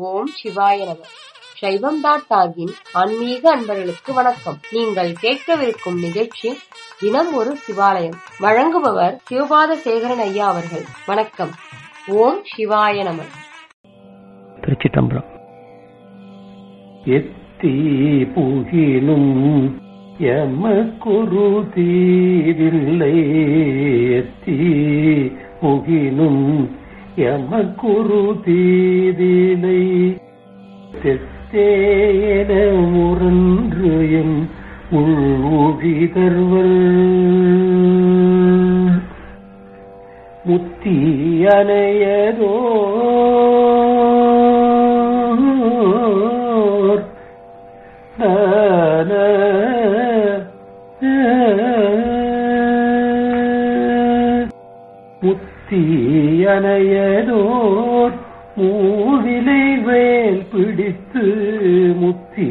ஓம் சிவாய நம சைவம் டாட் டாகின் ஆன்மீக அன்பர்களுக்கு வணக்கம் நீங்கள் கேட்கவிருக்கும் நிகழ்ச்சி தினம் ஒரு சிவாலயம் வழங்குபவர் சிவபாத சேகரன் ஐயா அவர்கள் வணக்கம் ஓம் சிவாய நம திருச்சிட்டம்பரம் எத்தி புகினும் எமக்குரு தீரில்லை எத்தி புகினும் எமக்குரு தீதிலை தெத்தேன முரன்று எம் உள்ஊழிதர்வல் முத்தி அணையதோ முத்தி அணையதோர் மூவிலை வேல் பிடித்து முத்தி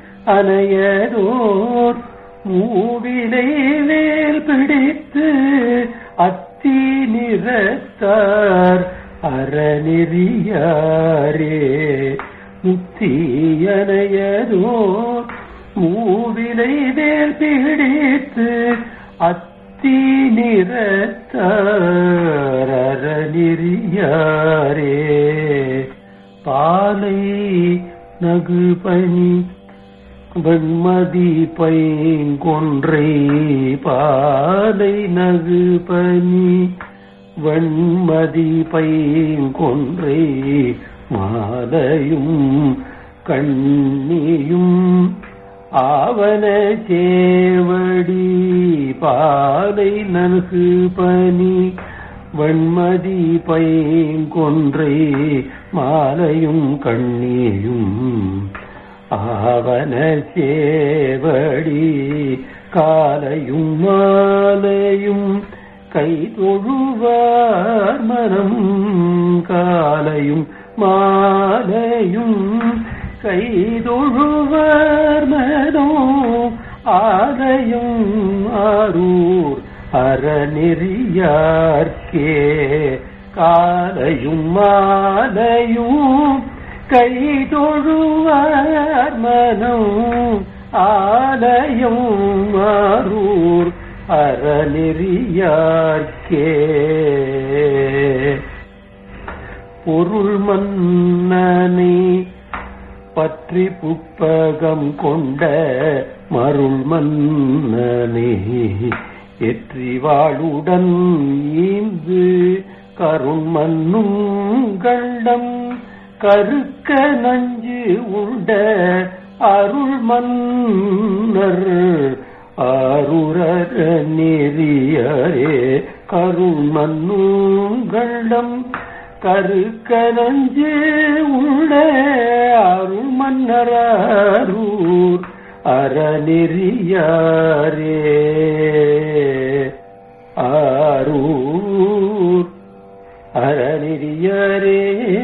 அணையதோர் மூவிலை வேல் பிடித்து அத்தி நிறத்தார் அறநெறியாரே முத்தியனையதோ மூவிலை வேல் பிடித்து அத்தி நிறத்தார் அறநெறியாரே பாலை நகுபணி வெண்மதி பைங்கொன்றை பாலை நகுபனி வெண்மதி பைங்கொன்றை மாலையும் கண்ணியும் ஆவன சேவடி பாலை நன்கு பனி வெண்மதி பைங்கொன்றை மாலையும் கண்ணியும் ஆவன சேவடி காலையும் மாலையும் கை தொழுவார் மனம் காலையும் மாலையும் கை தொழுவார் மனம் ஆலயம் ஆரூர் அறநெறியார்க்கே காலையும் மாலையும் கை தொழுவார் மனம் ஆலயம் ஆரூர் அறநெறியார்க்கே பொருள் மன்னனை பற்றி புப்பகம் கொண்ட மருள் மன்னனே எற்றி வாழுடன் ஈந்து கருண் மன்னும் கண்டம் கருக்க நஞ்சு உண்ட அருள் மன்னர் ஆருரர நெறியரே கருள் மன்னும் கண்டம் கருக்க நஞ்சு உள்ள அருள் மன்னரூர் அறநெறியாரே ஆரூர் அறநெறியாரே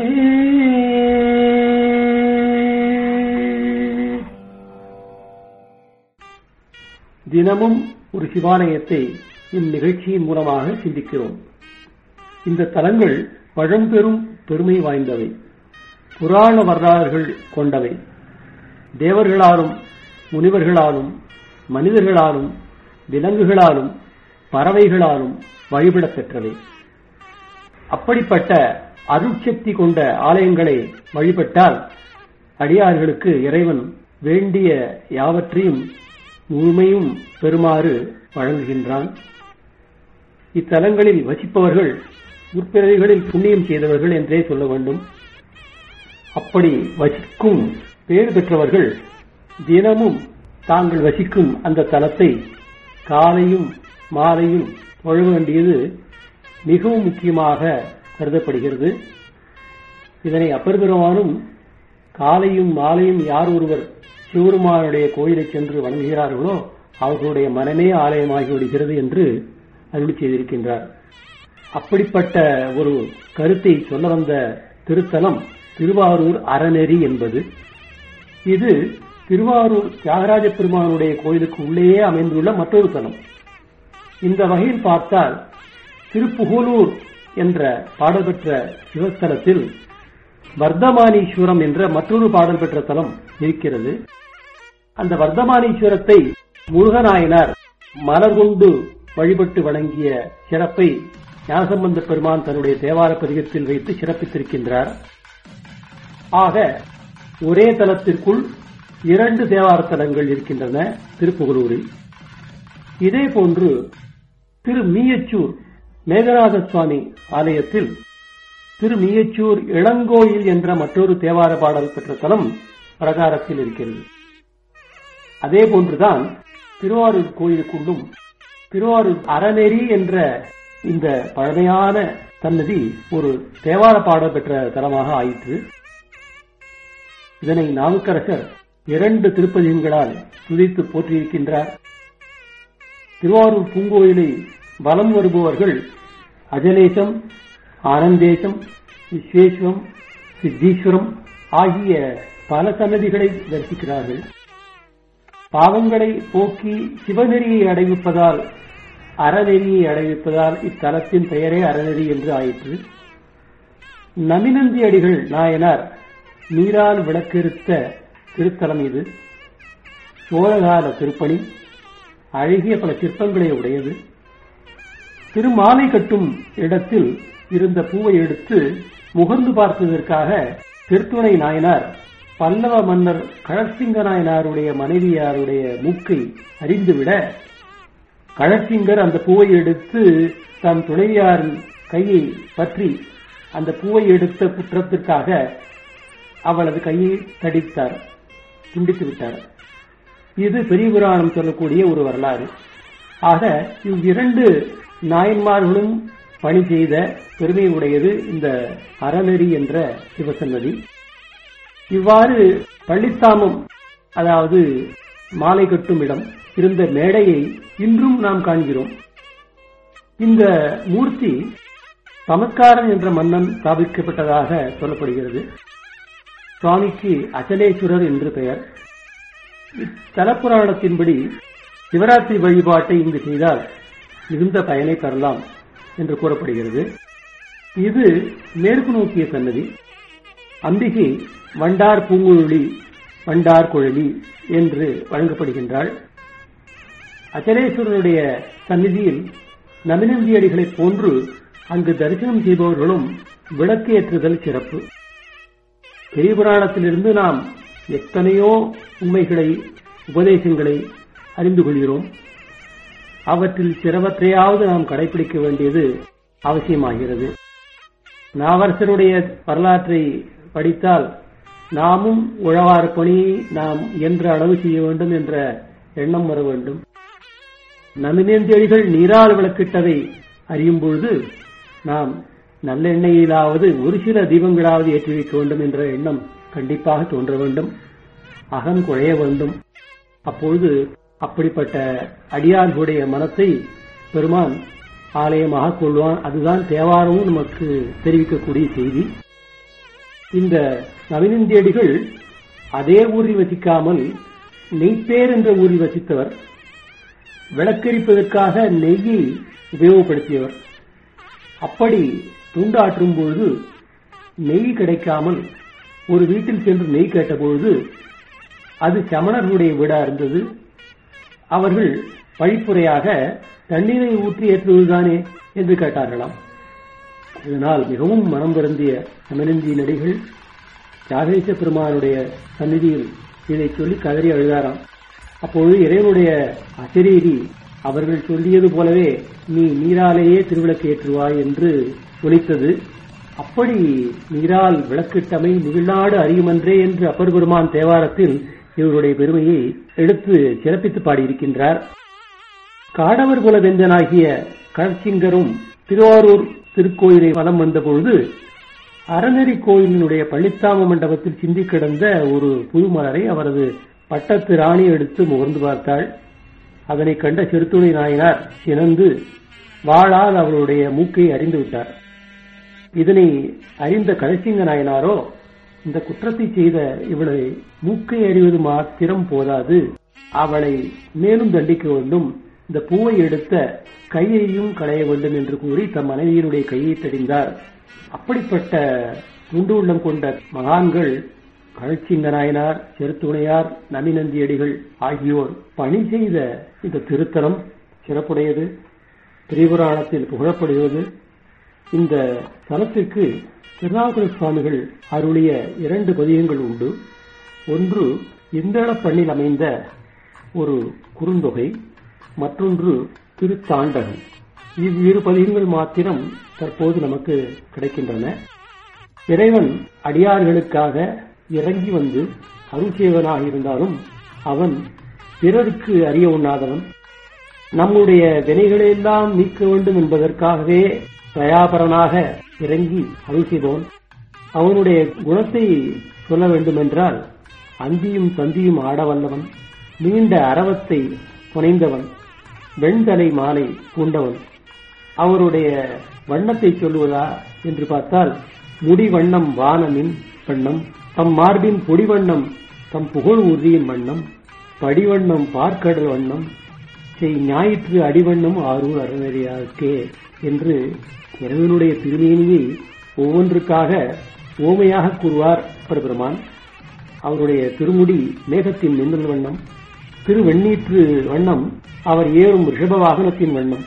தினமும் ஒரு சிவாலயத்தை இந்நிகழ்ச்சியின் மூலமாக சிந்திக்கிறோம் இந்த தலங்கள் பழம்பெரும் பெருமை வாய்ந்தவை புராண வரலாறுகள் கொண்டவை தேவர்களாலும் முனிவர்களாலும் மனிதர்களாலும் விலங்குகளாலும் பறவைகளாலும் வழிபடப் பெற்றவை அப்படிப்பட்ட அருட்சக்தி கொண்ட ஆலயங்களை வழிபட்டால் அடியார்களுக்கு இறைவன் வேண்டிய யாவற்றையும் முழுமையும் பெறுமாறு வழங்குகின்றான் இத்தலங்களில் வசிப்பவர்கள் முற்பிறவிகளில் புண்ணியம் செய்தவர்கள் என்றே சொல்ல வேண்டும் அப்படி வசிக்கும் பேறு பெற்றவர்கள் தினமும் தாங்கள் வசிக்கும் அந்த தலத்தை காலையும் மாலையும் தொழ வேண்டியது மிகவும் முக்கியமாக கருதப்படுகிறது இதனை அப்பெருமானும் காலையும் மாலையும் யார் ஒருவர் சிவருமானுடைய கோயிலை சென்று வணங்குகிறார்களோ அவர்களுடைய மனமே ஆலயமாகி விடுகிறது என்று அருளி செய்திருக்கின்றார் அப்படிப்பட்ட ஒரு கருத்தை சொல்ல வந்த திருத்தலம் திருவாரூர் அறநெறி என்பது இது திருவாரூர் தியாகராஜ பெருமானுடைய கோயிலுக்கு உள்ளேயே அமைந்துள்ள மற்றொரு தலம் இந்த வகையில் பார்த்தால் திருப்புகூலூர் என்ற பாடல்பெற்ற சிவஸ்தலத்தில் வர்த்தமானீஸ்வரம் என்ற மற்றொரு பாடல் பெற்ற தலம் இருக்கிறது அந்த வர்த்தமானீஸ்வரத்தை முருகநாயனார் மலர் கொண்டு வழிபட்டு வணங்கிய சிறப்பை ஞானசம்பந்த பெருமான் தன்னுடைய தேவார பதிகத்தில் வைத்து சிறப்பித்திருக்கின்றார் ஆக ஒரே தலத்திற்குள் இரண்டு தேவார தலங்கள் இருக்கின்றன திருப்புகலூரில் இதே போன்று திரு மீயச்சூர் மேகநாத சுவாமி ஆலயத்தில் திரு மீயச்சூர் இளங்கோயில் என்ற மற்றொரு தேவார பாடல் பெற்ற தலம் பிரகாரத்தில் இருக்கிறது அதே போன்றுதான் திருவாரூர் கோயிலுக்குள்ளும் திருவாரூர் அறநெறி என்ற இந்த பழமையான சன்னதி ஒரு தேவார பாடல் பெற்ற தலமாக ஆயிற்று இதனை நாவுக்கரசர் இரண்டு திருப்பதிகங்களால் துதித்து போற்றியிருக்கின்றார் திருவாரூர் பூங்கோயிலை வலம் வருபவர்கள் அஜலேசம் ஆனந்தேசம் விஸ்வேஸ்வரம் சித்தீஸ்வரம் ஆகிய பல சன்னதிகளை தரிசிக்கிறார்கள் பாவங்களை போக்கி சிவநெறியை அடைவிப்பதால் அறநெறியை அடைவிப்பதால் இத்தலத்தின் பெயரே அறநெறி என்று ஆயிற்று நமினந்தி அடிகள் நாயனார் நீரால் விளக்கெடுத்த திருத்தலம் இது சோழகால திருப்பணி அழகிய பல சிற்பங்களை உடையது திருமாலை கட்டும் இடத்தில் இருந்த பூவை எடுத்து முகர்ந்து பார்த்ததற்காக திருத்துணை நாயனார் பல்லவ மன்னர் கழற்சிங்க நாயனாருடைய மனைவியாருடைய மூக்கை அறிந்துவிட கழற்சிங்கர் அந்த பூவை எடுத்து தம் துணைவியாரின் கையை பற்றி அந்த பூவை எடுத்த குற்றத்திற்காக அவளது கையை தடித்தார் துண்டித்து விட்டார் இது பெரிய புராணம் சொல்லக்கூடிய ஒரு வரலாறு ஆக இவ்விரண்டு நாயன்மார்களும் பணி செய்த பெருமை உடையது இந்த அறநெறி என்ற சிவசன்னதி இவ்வாறு பள்ளித்தாமம் அதாவது மாலை கட்டும் இடம் இருந்த மேடையை இன்றும் நாம் காண்கிறோம் இந்த மூர்த்தி சமஸ்காரன் என்ற மன்னன் ஸ்தாபிக்கப்பட்டதாக சொல்லப்படுகிறது சுவாமிக்கு அச்சலேஸ்வரர் என்று பெயர் இத்தலப்புராணத்தின்படி சிவராத்திரி வழிபாட்டை இங்கு செய்தால் மிகுந்த பயனை பெறலாம் என்று கூறப்படுகிறது இது மேற்கு நோக்கிய சன்னதி அம்பிகை வண்டார் பூங்குழலி வண்டார் குழலி என்று வழங்கப்படுகின்றாள் அச்சலேஸ்வரனுடைய சந்நிதியில் நமினந்தியடிகளைப் போன்று அங்கு தரிசனம் செய்பவர்களும் விளக்கு ஏற்றுதல் சிறப்பு பெரிய புராணத்திலிருந்து நாம் எத்தனையோ உண்மைகளை உபதேசங்களை அறிந்து கொள்கிறோம் அவற்றில் சிலவற்றையாவது நாம் கடைபிடிக்க வேண்டியது அவசியமாகிறது நாவரசருடைய வரலாற்றை படித்தால் நாமும் உழவார் பணியை நாம் இயன்ற அளவு செய்ய வேண்டும் என்ற எண்ணம் வர வேண்டும் நமினேந்தியடிகள் நீரால் விளக்கிட்டதை அறியும் பொழுது நாம் நல்லெண்ணெயிலாவது ஒரு சில தீபங்களாவது ஏற்றி வைக்க வேண்டும் என்ற எண்ணம் கண்டிப்பாக தோன்ற வேண்டும் அகம் குழைய வேண்டும் அப்பொழுது அப்படிப்பட்ட அடியார்களுடைய மனத்தை பெருமான் ஆலயமாக கொள்வான் அதுதான் தேவாரமும் நமக்கு தெரிவிக்கக்கூடிய செய்தி இந்த நவீனந்தியடிகள் அதே ஊரில் வசிக்காமல் நெய்ப்பேர் என்ற ஊரில் வசித்தவர் விளக்கரிப்பதற்காக நெய்யை உபயோகப்படுத்தியவர் அப்படி துண்டாற்றும் பொழுது நெய் கிடைக்காமல் ஒரு வீட்டில் சென்று நெய் கேட்டபொழுது அது சமணர்களுடைய வீடா இருந்தது அவர்கள் வழிப்புறையாக தண்ணீரை ஊற்றி ஏற்றுவதுதானே என்று கேட்டார்களாம் இதனால் மிகவும் மனம் வருந்திய அமினந்தி நடிகள் தியாகேச பெருமானுடைய சந்நிதியில் இதை சொல்லி கதறி அழுதாராம் அப்பொழுது இறைவனுடைய அசரீரி அவர்கள் சொல்லியது போலவே நீ நீராலேயே திருவிளக்கு ஏற்றுவாய் என்று ஒலித்தது அப்படி நீரால் விளக்கிட்டமை நிகழ்நாடு அறியுமன்றே என்று அப்பர் பெருமான் தேவாரத்தில் இவருடைய பெருமையை எடுத்து சிறப்பித்து பாடியிருக்கின்றார் காடவர் குல வெந்தனாகிய கழற்சிங்கரும் திருவாரூர் திருக்கோயிலை வலம் வந்தபொழுது அறநெறி கோயிலினுடைய பள்ளித்தாம மண்டபத்தில் சிந்தி கிடந்த ஒரு புதுமலரை அவரது பட்டத்து ராணி எடுத்து முகர்ந்து பார்த்தாள் அதனை கண்ட சிறுத்துணை நாயனார் சினந்து வாழால் அவளுடைய மூக்கை அறிந்து விட்டார் இதனை அறிந்த கழசிங்க நாயனாரோ இந்த குற்றத்தை செய்த இவளை மூக்கை அறிவது மாத்திரம் போதாது அவளை மேலும் தண்டிக்க வேண்டும் இந்த பூவை எடுத்த கையையும் களைய வேண்டும் என்று கூறி தம் மனைவியினுடைய கையை தடிந்தார் அப்படிப்பட்ட உண்டு உள்ளம் கொண்ட மகான்கள் கழச்சிங்க நாயனார் செருத்துணையார் நமிநந்தியடிகள் ஆகியோர் பணி செய்த இந்த திருத்தலம் சிறப்புடையது திரிபுராணத்தில் புகழப்படுகிறது இந்த தலத்திற்கு திருநாவுக்கர சுவாமிகள் அருளிய இரண்டு பதிகங்கள் உண்டு ஒன்று இந்தளப்பண்ணில் அமைந்த ஒரு குறுந்தொகை மற்றொன்று திருத்தாண்டகம் இவ்விரு பதிகங்கள் மாத்திரம் தற்போது நமக்கு கிடைக்கின்றன இறைவன் அடியார்களுக்காக இறங்கி வந்து அருள்சேவனாக இருந்தாலும் அவன் பிறருக்கு அறிய உண்ணாதவன் நம்முடைய வினைகளையெல்லாம் நீக்க வேண்டும் என்பதற்காகவே தயாபரனாக இறங்கி அருள் செய்தவன் அவனுடைய குணத்தை சொல்ல வேண்டுமென்றால் அந்தியும் தந்தியும் ஆட வல்லவன் நீண்ட அரவத்தை புனைந்தவன் வெண்தலை மாலை பூண்டவன் அவருடைய வண்ணத்தை சொல்லுவதா என்று பார்த்தால் முடிவண்ணம் வானமின் வண்ணம் தம் மார்பின் பொடிவண்ணம் தம் புகழ் உறுதியின் வண்ணம் படிவண்ணம் பார்க்கடல் வண்ணம் செய் ஞாயிற்று அடிவண்ணம் ஆரூர் அறநெறியாக்கே என்று இறைவனுடைய திருமேனியை ஒவ்வொன்றுக்காக ஓமையாக கூறுவார் பெருமான் அவருடைய திருமுடி மேகத்தின் மின்னல் வண்ணம் திருவெண்ணீற்று வண்ணம் அவர் ஏறும் ரிஷப வாகனத்தின் வண்ணம்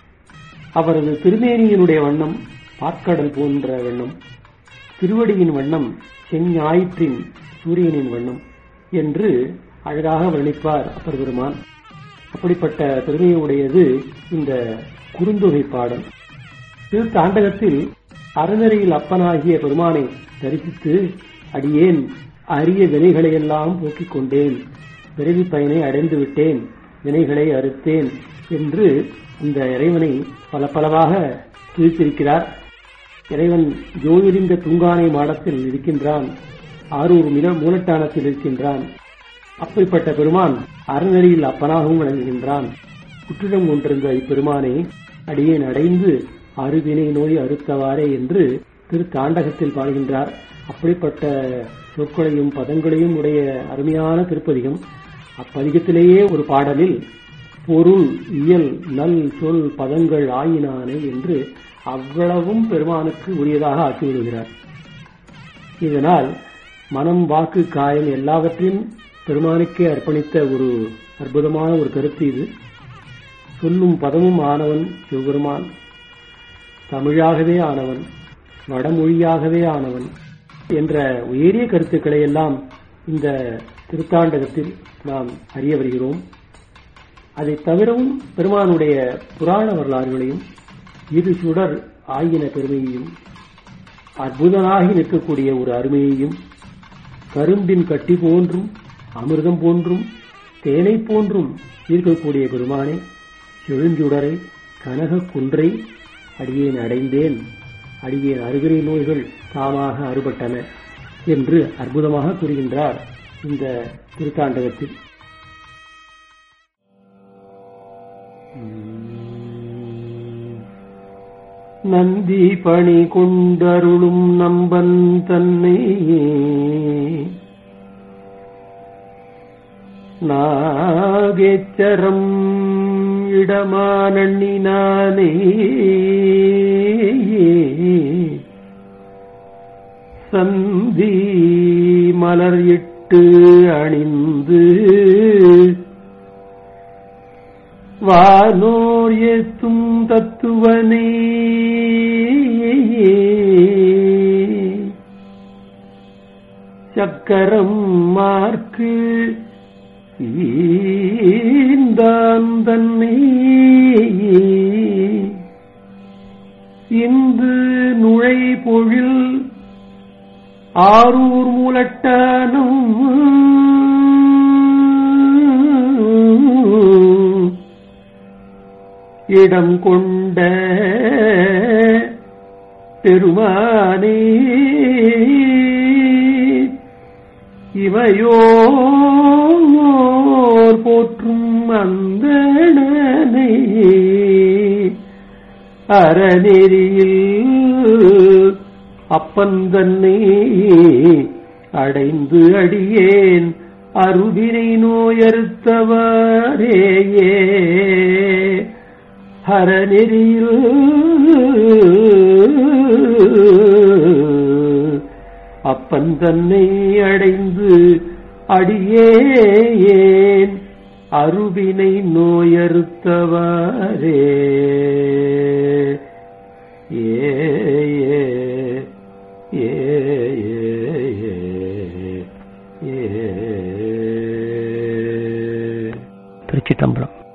அவரது திருமேனியினுடைய வண்ணம் பார்க்கடல் போன்ற வண்ணம் திருவடியின் வண்ணம் செஞ்ஞாயிற்றின் சூரியனின் வண்ணம் என்று அழகாக வர்ணிப்பார் அப்பர் பெருமான் அப்படிப்பட்ட பெருமையுடையது இந்த குறுந்தொகை பாடல் திருத்தாண்டகத்தில் அறநெறியில் அப்பனாகிய பெருமானை தரிசித்து அடியேன் அரிய வினைகளையெல்லாம் போக்கிக் கொண்டேன் பிறவி பயனை அடைந்து விட்டேன் வினைகளை அறுத்தேன் என்று இந்த இறைவனை பல பலவாக துதித்திருக்கிறார் இறைவன் ஜோதிலிங்க துங்கானை மாடத்தில் இருக்கின்றான் ஆரூர் மில மூலட்டானத்தில் இருக்கின்றான் அப்படிப்பட்ட பெருமான் அறநெறியில் அப்பனாகவும் விளங்குகின்றான் குற்றிடம் கொண்டிருந்த இப்பெருமானை அடியேன் அடைந்து அருவினை நோய் அறுத்தவாறே என்று திரு தாண்டகத்தில் பாடுகின்றார் அப்படிப்பட்ட சொற்களையும் பதங்களையும் உடைய அருமையான திருப்பதிகம் அப்பதிகத்திலேயே ஒரு பாடலில் பொருள் இயல் நல் சொல் பதங்கள் ஆயினானே என்று அவ்வளவும் பெருமானுக்கு உரியதாக ஆக்கிவிடுகிறார் இதனால் மனம் வாக்கு காயம் எல்லாவற்றையும் பெருமானுக்கே அர்ப்பணித்த ஒரு அற்புதமான ஒரு கருத்து இது சொல்லும் பதமும் ஆனவன் சிவபெருமான் தமிழாகவே ஆனவன் வடமொழியாகவே ஆனவன் என்ற உயரிய கருத்துக்களை எல்லாம் இந்த திருத்தாண்டகத்தில் நாம் அறிய வருகிறோம் அதை தவிரவும் பெருமானுடைய புராண வரலாறுகளையும் இரு சுடர் ஆகின பெருமையையும் அற்புதனாகி நிற்கக்கூடிய ஒரு அருமையையும் கரும்பின் கட்டி போன்றும் அமிர்தம் போன்றும் தேனை போன்றும் இருக்கக்கூடிய பெருமானே செழுஞ்சுடரை கனக குன்றை அடியேன் அடைந்தேன் அடியேன் அருகிரை நோய்கள் தாமாக அறுபட்டன என்று அற்புதமாக கூறுகின்றார் இந்த திருத்தாண்டகத்தில் நந்தி பணி கொண்டருளும் நம்பன் தன்னை நாகேச்சரம் இடமானண்ணினானே சந்தி மலர் இட்டு அணிந்து வானோர் ஏத்தும் தத்துவனே சக்கரம் மார்க்கு ஈந்தான் தன்னை இந்து நுழை பொழில் ஆரூர் மூலட்டானும் இடம் கொண்ட பெருமானே இவையோர் போற்றும் அந்தணனை அறநெறியில் அப்பன் தன்னை அடைந்து அடியேன் அருதினை நோயறுத்தவாரேயே ஹரநெறியில் அப்பன் தன்னை அடைந்து அடியே ஏன் அருவினை நோயறுத்தவாரே ஏ ஏ ஏ ஏ ஏ ஏ திருச்சிட்டம்பலம்